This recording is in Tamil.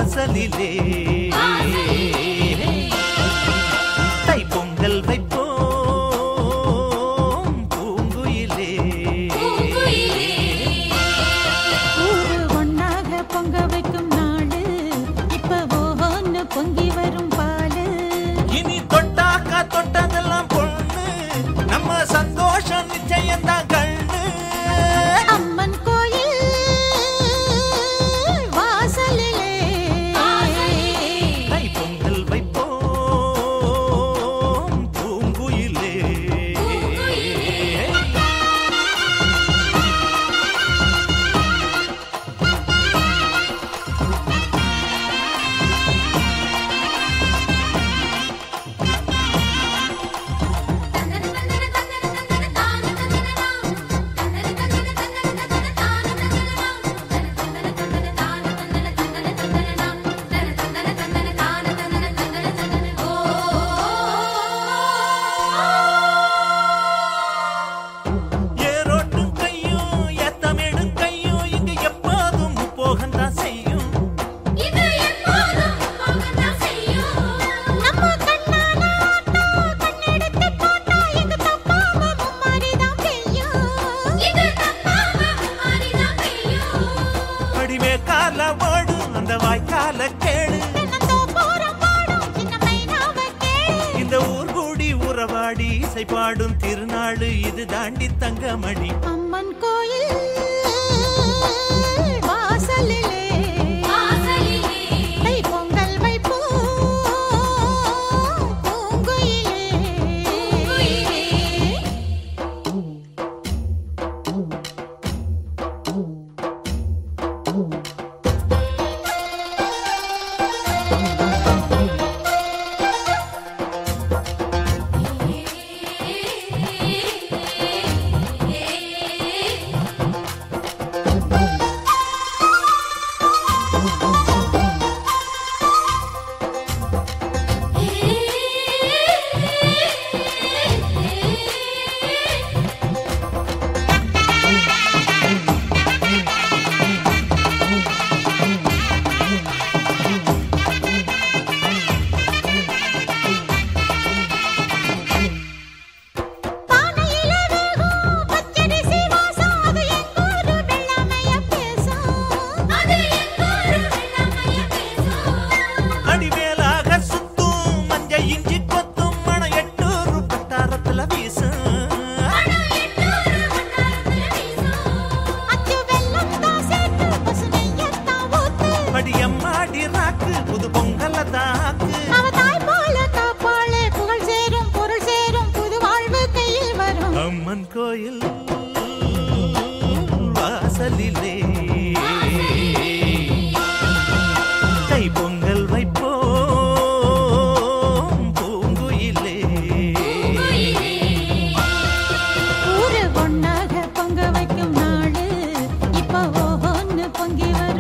வாசலிலே தை பொங்கல் வைப்போம் பூங்குயிலே ஊரு ஒண்ணாக பொங்க வைக்கும் நாடு இப்ப ஓஹோன்னு பொங்கி வரும் பாலு இனி தொட்டாக்கா தொட்டதெல்லாம் பொண்ணு நம்ம சந்தோஷம் நிச்சயம்தான் கண்ணு அம்மன் கோயில் வாசலிலே தை பொங்கல் வைப்போம் பூங்குயிலே ஏரோட்டும் கையும் ஏத்தமிடும் கையும் இங்கு எப்போதும் போகத்தான் செய்யும் நம்ம கண்ணான ஆட்டம் கண்ணெடுத்து பார்த்தா எங்க தப்பாம மும்மாரிதான் பெய்யும் அடிமே கால ஓடும் அந்த வாய்க்கால கேடு தென்னந்தோப்புறம் பாடும் சின்ன மைனாவை கேளு. இந்த ஊர் கூடி உறவாடி இசை பாடும் திருநாடு இது தாண்டி தங்கமணி அம்மன் கோயில் வாசலிலே தை பொங்கல் வைப்போம் பூங்குயிலே பானையில வேகும் பச்சரிசி வாசம் அது எங்கூரு வெள்ளாமைய பேசும் அடிமேலாக சுத்தும் மஞ்ச இஞ்சி கொத்தும் மண எட்டூர் பட்டாரத்துல வீசும் அச்சு வெல்லம் தான் சேர்த்து பசுமையத்தான் ஊத்து அடியம்மாடி ராக்கு புது பொங்கல தாக்கு அவ தாய் போல காப்பாளே புகழ் சேரும் பொருள் சேரும் புது வாழ்வு கையில் வரும் அம்மன் கோயில் வாசலிலே தை பொங்கல் வைப்போம் பூங்குயிலே ஊரு ஒண்ணாக பொங்க வைக்கும் நாடு இப்ப ஓஹோன்னு பொங்கி வரும்